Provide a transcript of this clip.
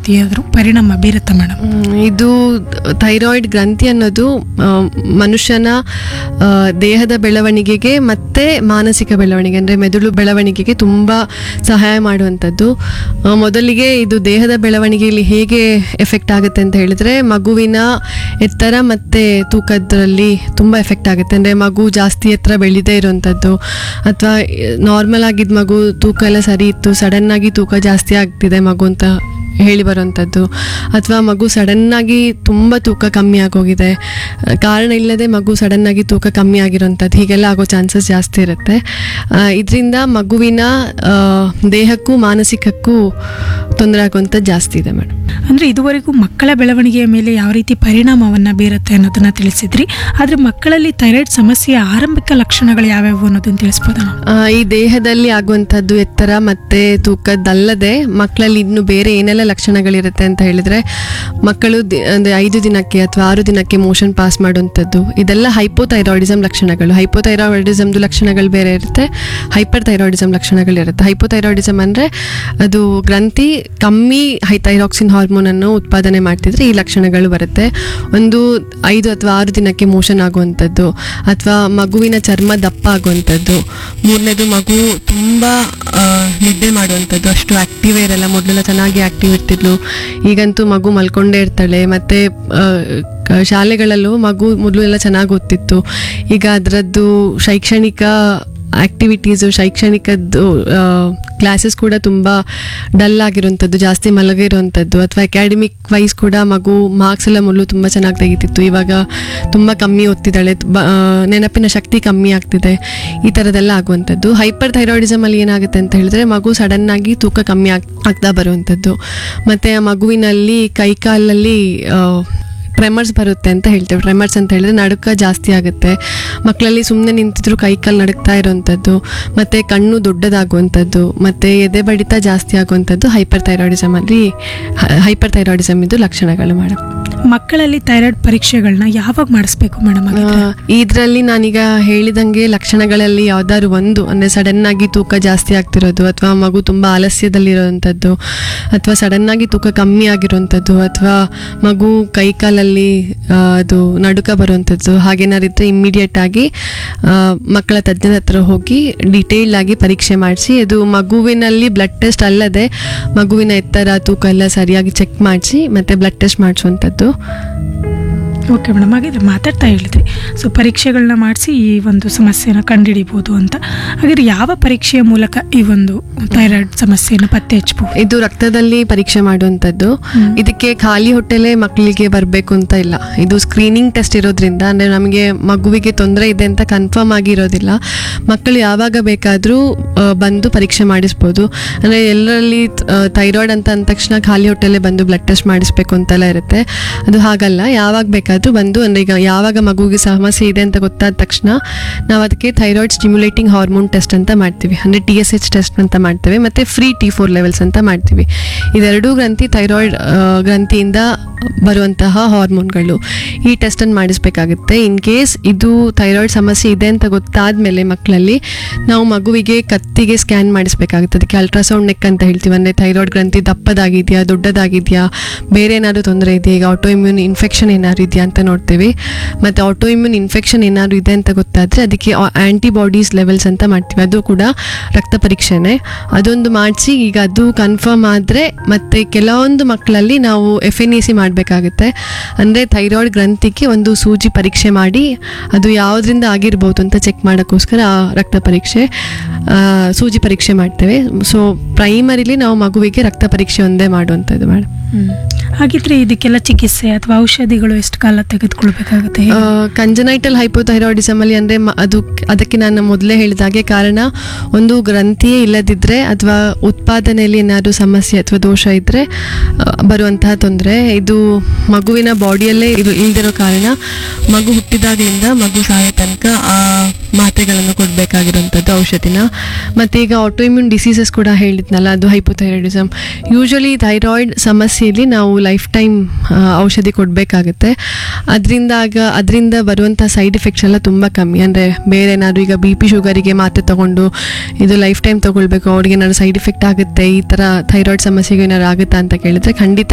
ರೀತಿಯಾದರೂ ಪರಿಣಾಮ ಬೀರುತ್ತಾ ಮೇಡಮ್ ಮ್, ಇದು ಥೈರಾಯ್ಡ್ ಗ್ರಂಥಿ ಅನ್ನೋದು ಆ, ಮನುಷ್ಯನ ಆ, ದೇಹದ ಬೆಳವಣಿಗೆಗೆ ಮತ್ತೆ ಮಾನಸಿಕ ಬೆಳವಣಿಗೆ ಅಂದರೆ ಮೆದುಳು ಬೆಳವಣಿಗೆಗೆ ತುಂಬ ಸಹಾಯ ಮಾಡುವಂಥದ್ದು ಆ, ಮೊದಲಿಗೆ ಇದು ದೇಹದ ಬೆಳವಣಿಗೆಯಲ್ಲಿ ಹೇಗೆ ಎಫೆಕ್ಟ್ ಆಗುತ್ತೆ ಅಂತ ಹೇಳಿದ್ರೆ ಮಗುವಿನ ಎತ್ತರ ಮತ್ತು ತೂಕದಲ್ಲಿ ತುಂಬ ಎಫೆಕ್ಟ್ ಆಗುತ್ತೆ ಅಂದರೆ ಮಗು ಜಾಸ್ತಿ ಎತ್ತರ ಬೆಳೀದೇ ಇರುವಂಥದ್ದು ಅಥವಾ ನಾರ್ಮಲ್ ಆಗಿದ್ದ ಮಗು ತೂಕ ಎಲ್ಲ ಸರಿ ಇತ್ತು ಸಡನ್ನಾಗಿ ತೂಕ ಜಾಸ್ತಿ ಆಗ್ತಿದೆ ಮಗು ಅಂತ ಹೇಳಿ ಬರುವಂಥದ್ದು ಅಥವಾ ಮಗು ಸಡನ್ನಾಗಿ ತುಂಬ ತೂಕ ಕಮ್ಮಿ ಆಗೋಗಿದೆ ಆ, ಕಾರಣ ಇಲ್ಲದೆ ಮಗು ಸಡನ್ನಾಗಿ ತೂಕ ಕಮ್ಮಿ ಆಗಿರೋಂಥದ್ದು ಹೀಗೆಲ್ಲ ಆಗೋ ಚಾನ್ಸಸ್ ಜಾಸ್ತಿ ಇರುತ್ತೆ ಇದರಿಂದ ಮಗುವಿನ ಆ, ದೇಹಕ್ಕೂ ಮಾನಸಿಕಕ್ಕೂ ತೊಂದರೆ ಆಗುವಂಥದ್ದು ಜಾಸ್ತಿ ಇದೆ ಮೇಡಮ್ ಅಂದರೆ ಇದುವರೆಗೂ ಮಕ್ಕಳ ಬೆಳವಣಿಗೆಯ ಮೇಲೆ ಯಾವ ರೀತಿ ಪರಿಣಾಮವನ್ನು ಬೀರುತ್ತೆ ಅನ್ನೋದನ್ನ ತಿಳಿಸಿದ್ರಿ ಆದರೆ ಮಕ್ಕಳಲ್ಲಿ ಥೈರಾಯ್ಡ್ ಸಮಸ್ಯೆಯ ಆರಂಭಿಕ ಲಕ್ಷಣಗಳು ಯಾವ್ಯಾವು ಅನ್ನೋದನ್ನ ತಿಳಿಸ್ಬೋದಾ ಮ್ಯಾಮ್? ಆ, ಈ ದೇಹದಲ್ಲಿ ಆಗುವಂಥದ್ದು ಎತ್ತರ ಮತ್ತೆ ತೂಕದ್ದಲ್ಲದೆ ಮಕ್ಕಳಲ್ಲಿ ಇನ್ನು ಬೇರೆ ಏನೆಲ್ಲ ಲಕ್ಷಣಗಳಿರುತ್ತೆ ಅಂತ ಹೇಳಿದ್ರೆ ಮಕ್ಕಳು ದಿ- ಅಂದ್ರೆ ಐದು ದಿನಕ್ಕೆ ಅಥವಾ ಆರು ದಿನಕ್ಕೆ ಮೋಷನ್ ಪಾಸ್ ಮಾಡುವಂಥದ್ದು ಇದೆಲ್ಲ ಹೈಪೋಥೈರಾಯ್ಡಿಸಮ್ ಲಕ್ಷಣಗಳು ಹೈಪೋಥೈರಾಯ್ಡಿಸಮ್ದು ಲಕ್ಷಣಗಳು ಬೇರೆ ಇರುತ್ತೆ ಹೈಪರ್ ಥೈರಾಯ್ಡಿಸಮ್ ಲಕ್ಷಣಗಳಿರುತ್ತೆ ಹೈಪೋಥೈರಾಯ್ಡಿಸಮ್ ಅಂದರೆ ಅದು ಗ್ರಂಥಿ ಕಮ್ಮಿ ಹೈ ಥೈರಾಕ್ಸಿನ್ ಹಾರ್ಮೋನ್ ಅನ್ನು ಉತ್ಪಾದನೆ ಮಾಡ್ತಿದ್ರೆ ಈ ಲಕ್ಷಣಗಳು ಬರುತ್ತೆ ಒಂದು ಐದು ಅಥವಾ ಆರು ದಿನಕ್ಕೆ ಮೋಷನ್ ಆಗುವಂಥದ್ದು ಅಥವಾ ಮಗುವಿನ ಚರ್ಮ ದಪ್ಪ ಆಗುವಂಥದ್ದು ಮೂರನೇದು ಮಗು ತುಂಬ ನಿದ್ದೆ ಮಾಡುವಂಥದ್ದು ಅಷ್ಟು ಆಕ್ಟಿವೇ ಇರಲ್ಲ ಮೊದಲೆಲ್ಲ ಚೆನ್ನಾಗಿ ಆಕ್ಟಿವ್ ಇರ್ತಿದ್ಲು ಈಗಂತೂ ಮಗು ಮಲ್ಕೊಂಡೇ ಇರ್ತಾಳೆ ಮತ್ತು ಶಾಲೆಗಳಲ್ಲೂ ಮಗು ಮೊದಲು ಎಲ್ಲ ಚೆನ್ನಾಗಿ ಓದ್ತಿತ್ತು ಈಗ ಅದರದ್ದು ಶೈಕ್ಷಣಿಕ ಆ್ಯಕ್ಟಿವಿಟೀಸು ಶೈಕ್ಷಣಿಕದ್ದು ಕ್ಲಾಸಸ್ ಕೂಡ ತುಂಬ ಡಲ್ ಆಗಿರುವಂಥದ್ದು ಜಾಸ್ತಿ ಮಲಗಿರುವಂಥದ್ದು ಅಥವಾ ಅಕಾಡೆಮಿಕ್ ವೈಸ್ ಕೂಡ ಮಗು ಮಾರ್ಕ್ಸ್ ಎಲ್ಲ ಮೊದಲು ತುಂಬ ಚೆನ್ನಾಗಿ ತೆಗಿತಿತ್ತು ಇವಾಗ ತುಂಬ ಕಮ್ಮಿ ಓದ್ತಿದ್ದಾಳೆ ಬ- ಆ, ನೆನಪಿನ ಶಕ್ತಿ ಕಮ್ಮಿ ಆಗ್ತಿದೆ ಈ ಥರದ್ದೆಲ್ಲ ಆಗುವಂಥದ್ದು ಹೈಪರ್ ಥೈರಾಯ್ಡಿಸಮಲ್ಲಿ ಏನಾಗುತ್ತೆ ಅಂತ ಹೇಳಿದ್ರೆ ಮಗು ಸಡನ್ನಾಗಿ ತೂಕ ಕಮ್ಮಿ ಆಗ್ ಆಗ್ತಾ ಬರುವಂಥದ್ದು ಮತ್ತು ಆ ಮಗುವಿನಲ್ಲಿ ಕೈಕಾಲಲ್ಲಿ ಟ್ರೆಮರ್ಸ್ ಬರುತ್ತೆ ಅಂತ ಹೇಳ್ತೇವೆ ಟ್ರೆಮರ್ಸ್ ಅಂತ ಹೇಳಿದ್ರೆ ನಡುಕ ಜಾಸ್ತಿ ಆಗುತ್ತೆ ಮಕ್ಕಳಲ್ಲಿ ಸುಮ್ಮನೆ ನಿಂತಿದ್ರು ಕೈ ಕಾಲು ನಡುಕ್ತಾ ಇರೋವಂಥದ್ದು ಮತ್ತು ಕಣ್ಣು ದೊಡ್ಡದಾಗುವಂಥದ್ದು ಮತ್ತು ಎದೆ ಬಡಿತ ಜಾಸ್ತಿ ಆಗುವಂಥದ್ದು ಹೈಪರ್ ಥೈರಾಯ್ಡಿಸಮಲ್ಲಿ ಹೈಪರ್ ಥೈರಾಯ್ಡಿಸಮ್ ಇದು ಲಕ್ಷಣಗಳು ಮೇಡಮ್ ಮಕ್ಕಳಲ್ಲಿ ಥೈರಾಯ್ಡ್ ಪರೀಕ್ಷೆಗಳನ್ನ ಯಾವಾಗ ಮಾಡಿಸ್ಬೇಕು ಮೇಡಮ್ ಇದರಲ್ಲಿ ನಾನೀಗ ಹೇಳಿದಂಗೆ ಲಕ್ಷಣಗಳಲ್ಲಿ ಯಾವ್ದಾದ್ರು ಒಂದು ಅಂದರೆ ಸಡನ್ ಆಗಿ ತೂಕ ಜಾಸ್ತಿ ಆಗ್ತಿರೋದು ಅಥವಾ ಮಗು ತುಂಬ ಆಲಸ್ಯದಲ್ಲಿರೋವಂಥದ್ದು ಅಥವಾ ಸಡನ್ ಆಗಿ ತೂಕ ಕಮ್ಮಿ ಆಗಿರುವಂಥದ್ದು ಅಥವಾ ಮಗು ಕೈ ಕಾಲಲ್ಲಿ ಆ, ಅದು ನಡುಕ ಬರುವಂಥದ್ದು ಹಾಗೇನಾದ್ರು ಇದ್ರೆ ಇಮ್ಮಿಡಿಯೇಟ್ ಆಗಿ ಆ, ಮಕ್ಕಳ ತಜ್ಞರ ಹತ್ರ ಹೋಗಿ ಡೀಟೇಲ್ ಆಗಿ ಪರೀಕ್ಷೆ ಮಾಡಿಸಿ ಅದು ಮಗುವಿನಲ್ಲಿ ಬ್ಲಡ್ ಟೆಸ್ಟ್ ಅಲ್ಲದೆ ಮಗುವಿನ ಎತ್ತರ ತೂಕ ಎಲ್ಲ ಸರಿಯಾಗಿ ಚೆಕ್ ಮಾಡಿಸಿ ಮತ್ತೆ ಬ್ಲಡ್ ಟೆಸ್ಟ್ ಮಾಡಿಸುವಂಥದ್ದು ಓಕೆ ಮೇಡಮ್ ಹಾಗಿದ್ರೆ ಮಾತಾಡ್ತಾ ಹೇಳಿದ್ರಿ ಸೊ ಪರೀಕ್ಷೆಗಳನ್ನ ಮಾಡಿಸಿ ಈ ಒಂದು ಸಮಸ್ಯೆನ ಕಂಡುಹಿಡಿಬೋದು ಅಂತ ಹಾಗಾದ್ರೆ ಯಾವ ಪರೀಕ್ಷೆಯ ಮೂಲಕ ಈ ಒಂದು ಥೈರಾಯ್ಡ್ ಸಮಸ್ಯೆಯನ್ನು ಪತ್ತೆ ಹಚ್ಚಬಹುದು ಇದು ರಕ್ತದಲ್ಲಿ ಪರೀಕ್ಷೆ ಮಾಡುವಂಥದ್ದು ಹ್ಮ್. ಇದಕ್ಕೆ ಖಾಲಿ ಹೊಟ್ಟೆಲೆ ಮಕ್ಕಳಿಗೆ ಬರಬೇಕು ಅಂತ ಇಲ್ಲ ಇದು ಸ್ಕ್ರೀನಿಂಗ್ ಟೆಸ್ಟ್ ಇರೋದ್ರಿಂದ ಅಂದರೆ ನಮಗೆ ಮಗುವಿಗೆ ತೊಂದರೆ ಇದೆ ಅಂತ ಕನ್ಫರ್ಮ್ ಆಗಿರೋದಿಲ್ಲ ಮಕ್ಕಳು ಯಾವಾಗ ಬೇಕಾದರೂ ಬಂದು ಪರೀಕ್ಷೆ ಮಾಡಿಸ್ಬೋದು ಅಂದರೆ ಎಲ್ಲರಲ್ಲಿ ಥೈರಾಯ್ಡ್ ಅಂತ ಅಂದ ತಕ್ಷಣ ಖಾಲಿ ಹೊಟ್ಟೆಲೆ ಬಂದು ಬ್ಲಡ್ ಟೆಸ್ಟ್ ಮಾಡಿಸ್ಬೇಕು ಅಂತೆಲ್ಲ ಇರುತ್ತೆ ಅದು ಹಾಗಲ್ಲ ಯಾವಾಗ ಬೇಕಾದರೂ ಬಂದು ಅಂದರೆ ಈಗ ಯಾವಾಗ ಮಗುವಿಗೆ ಸಮಸ್ಯೆ ಇದೆ ಅಂತ ಗೊತ್ತಾದ ತಕ್ಷಣ ನಾವು ಅದಕ್ಕೆ ಥೈರಾಯ್ಡ್ ಸ್ಟಿಮ್ಯುಲೇಟಿಂಗ್ ಹಾರ್ಮೋನ್ ಟೆಸ್ಟ್ ಅಂತ ಮಾಡ್ತೀವಿ ಅಂದರೆ ಟಿ ಎಸ್ ಎಚ್ ಟೆಸ್ಟ್ ಅಂತ ಮಾಡ್ತೇವೆ ಮತ್ತು ಫ್ರೀ ಟಿ ಫೋರ್ ಲೆವೆಲ್ಸ್ ಅಂತ ಮಾಡ್ತೀವಿ ಇದೆರಡೂ ಗ್ರಂಥಿ ಥೈರಾಯ್ಡ್ ಗ್ರಂಥಿಯಿಂದ ಬರುವಂತಹ ಹಾರ್ಮೋನ್ಗಳು ಈ ಟೆಸ್ಟನ್ನು ಮಾಡಿಸ್ಬೇಕಾಗುತ್ತೆ ಇನ್ ಕೇಸ್ ಇದು ಥೈರಾಯ್ಡ್ ಸಮಸ್ಯೆ ಇದೆ ಅಂತ ಗೊತ್ತಾದ ಮೇಲೆ ಮಕ್ಕಳಲ್ಲಿ ನಾವು ಮಗುವಿಗೆ ಕತ್ತಿಗೆ ಸ್ಕ್ಯಾನ್ ಮಾಡಿಸ್ಬೇಕಾಗುತ್ತೆ ಅದಕ್ಕೆ ಅಲ್ಟ್ರಾಸೌಂಡ್ ನೆಕ್ ಅಂತ ಹೇಳ್ತೀವಿ ಅಂದರೆ ಥೈರಾಯ್ಡ್ ಗ್ರಂಥಿ ದಪ್ಪದಾಗಿದೆಯಾ ದೊಡ್ಡದಾಗಿದೆಯಾ ಬೇರೆ ಏನಾದರೂ ತೊಂದರೆ ಇದೆಯಾ ಈಗ ಆಟೋ ಇಮ್ಯೂನ್ ಇನ್ಫೆಕ್ಷನ್ ಏನಾದ್ರು ಇದೆಯಾ ಅಂತ ನೋಡ್ತೀವಿ ಮತ್ತು ಆಟೋ ಇಮ್ಯೂನ್ ಇನ್ಫೆಕ್ಷನ್ ಏನಾದ್ರು ಇದೆ ಅಂತ ಗೊತ್ತಾದರೆ ಅದಕ್ಕೆ ಆ್ಯಂಟಿಬಾಡೀಸ್ ಲೆವೆಲ್ಸ್ ಅಂತ ಮಾಡ್ತೀವಿ ಅದು ಕೂಡ ರಕ್ತ ಪರೀಕ್ಷೆನೇ ಅದೊಂದು ಮಾಡಿಸಿ ಈಗ ಅದು ಕನ್ಫರ್ಮ್ ಆದರೆ ಮತ್ತು ಕೆಲವೊಂದು ಮಕ್ಕಳಲ್ಲಿ ನಾವು ಎಫ್ ಎನ್ ಇ ಸಿ ಮಾಡಬೇಕಾಗುತ್ತೆ ಅಂದರೆ ಥೈರಾಯ್ಡ್ ಗ್ರಂಥಿಗೆ ಒಂದು ಸೂಜಿ ಪರೀಕ್ಷೆ ಮಾಡಿ ಅದು ಯಾವುದರಿಂದ ಆಗಿರ್ಬೋದು ಅಂತ ಚೆಕ್ ಮಾಡೋಕ್ಕೋಸ್ಕರ ಆ ರಕ್ತ ಪರೀಕ್ಷೆ ಆ, ಸೂಜಿ ಪರೀಕ್ಷೆ ಮಾಡ್ತೇವೆ ಸೊ ಪ್ರೈಮರಿಲಿ ನಾವು ಮಗುವಿಗೆ ರಕ್ತ ಪರೀಕ್ಷೆ ಒಂದೇ ಮಾಡುವಂಥದ್ದು ಮೇಡಮ್ ಹಾಗಿದ್ರೆ ಇದಕ್ಕೆಲ್ಲ ಚಿಕಿತ್ಸೆ ಅಥವಾ ಔಷಧಿಗಳು ಎಷ್ಟು ಕಾಲ ತೆಗೆದುಕೊಳ್ಬೇಕಾಗುತ್ತೆ ಹೇಗೆ? ಕಂಜನೈಟಲ್ ಹೈಪೋಥೈರಾಯ್ಡಿಸಮ್ ಅಲ್ಲಿ ಅಂದ್ರೆ ಮ- ಅದು ಅದಕ್ಕೆ ನಾನು ಮೊದಲೇ ಹೇಳಿದಾಗೆ ಕಾರಣ ಒಂದು ಗ್ರಂಥಿಯೇ ಇಲ್ಲದಿದ್ರೆ ಅಥವಾ ಉತ್ಪಾದನೆಯಲ್ಲಿ ಏನಾದರೂ ಸಮಸ್ಯೆ ಅಥವಾ ದೋಷ ಇದ್ರೆ ಆ, ಬರುವಂತಹ ತೊಂದರೆ ಇದು ಮಗುವಿನ ಬಾಡಿಯಲ್ಲೇ ಇದು ಇಲ್ದಿರೋ ಕಾರಣ ಮಗು ಹುಟ್ಟಿದಾಗಲಿಂದ ಮಗು ಸಾಯೋ ತನಕ ಆ ಮಾತ್ರೆಗಳನ್ನು ಕೊಡಬೇಕಾಗಿರುವಂಥದ್ದು ಔಷಧಿನ ಮತ್ತು ಈಗ ಆಟೋಇಮ್ಯೂನ್ ಡಿಸೀಸಸ್ ಕೂಡ ಹೇಳಿದ್ನಲ್ಲ ಅದು ಹೈಪೋಥೈರಾಯ್ಡಿಸಮ್ ಯೂಶಲಿ ಥೈರಾಯ್ಡ್ ಸಮಸ್ಯೆಯಲ್ಲಿ ನಾವು ಲೈಫ್ ಟೈಮ್ ಔಷಧಿ ಕೊಡಬೇಕಾಗುತ್ತೆ ಅದರಿಂದ ಆಗ ಅದರಿಂದ ಬರುವಂಥ ಸೈಡ್ ಎಫೆಕ್ಟ್ಸ್ ಎಲ್ಲ ತುಂಬ ಕಮ್ಮಿ ಅಂದರೆ ಬೇರೆ ಏನಾದ್ರು ಈಗ ಬಿ ಪಿ ಶುಗರಿಗೆ ಮಾತ್ರೆ ತಗೊಂಡು ಇದು ಲೈಫ್ ಟೈಮ್ ತಗೊಳ್ಬೇಕು ಅವ್ರಿಗೆ ಏನಾದ್ರು ಸೈಡ್ ಎಫೆಕ್ಟ್ ಆಗುತ್ತೆ ಈ ಥರ ಥೈರಾಯ್ಡ್ ಸಮಸ್ಯೆಗೆ ಏನಾದ್ರು ಆಗುತ್ತಾ ಅಂತ ಕೇಳಿದ್ರೆ ಖಂಡಿತ